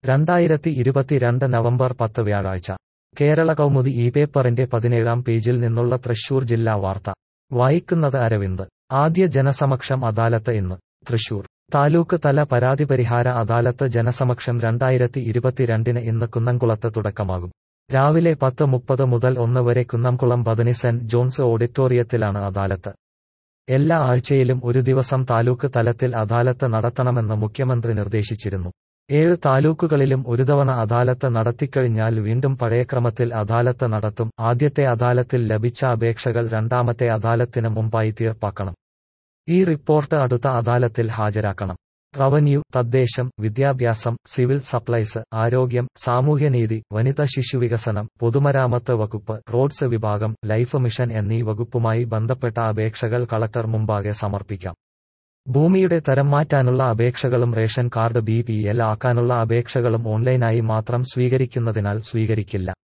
രണ്ടായിരത്തി ഇരുപത്തിരണ്ട് നവംബർ പത്ത് വ്യാഴാഴ്ച കേരള കൗമുദി ഈ പേപ്പറിന്റെ പതിനേഴാം പേജിൽ നിന്നുള്ള തൃശൂർ ജില്ലാ വാർത്ത വായിക്കുന്നത് അരവിന്ദ് ആദ്യ ജനസമക്ഷം അദാലത്ത് ഇന്ന് തൃശൂർ താലൂക്ക് തല പരാതി പരിഹാര അദാലത്ത് ജനസമക്ഷം രണ്ടായിരത്തി ഇരുപത്തിരണ്ടിന് ഇന്ന് കുന്നംകുളത്ത് തുടക്കമാകും രാവിലെ പത്ത് മുപ്പത് മുതൽ ഒന്ന് വരെ കുന്നംകുളം ബദനി സെന്റ് ജോൺസ് ഓഡിറ്റോറിയത്തിലാണ് അദാലത്ത് എല്ലാ ആഴ്ചയിലും ഒരു ദിവസം താലൂക്ക് തലത്തിൽ അദാലത്ത് നടത്തണമെന്ന് മുഖ്യമന്ത്രി നിർദ്ദേശിച്ചിരുന്നു ഏഴ് താലൂക്കുകളിലും ഒരു തവണ അദാലത്ത് നടത്തിക്കഴിഞ്ഞാൽ വീണ്ടും പഴയ ക്രമത്തിൽ അദാലത്ത് നടത്തും ആദ്യത്തെ അദാലത്തിൽ ലഭിച്ച അപേക്ഷകൾ രണ്ടാമത്തെ അദാലത്തിന് മുമ്പായി തീർപ്പാക്കണം ഈ റിപ്പോർട്ട് അടുത്ത അദാലത്തിൽ ഹാജരാക്കണം റവന്യൂ തദ്ദേശം വിദ്യാഭ്യാസം സിവിൽ സപ്ലൈസ് ആരോഗ്യം സാമൂഹ്യനീതി വനിതാ ശിശുവികസനം പൊതുമരാമത്ത് വകുപ്പ് റോഡ്സ് വിഭാഗം ലൈഫ് മിഷൻ എന്നീ വകുപ്പുമായി ബന്ധപ്പെട്ട അപേക്ഷകൾ കളക്ടർ മുമ്പാകെ സമർപ്പിക്കാം ഭൂമിയുടെ തരം മാറ്റാനുള്ള അപേക്ഷകളും ration card B P L ആക്കാനുള്ള അപേക്ഷകളും ഓൺലൈനായി മാത്രം സ്വീകരിക്കുന്നതിനാൽ സ്വീകരിക്കില്ല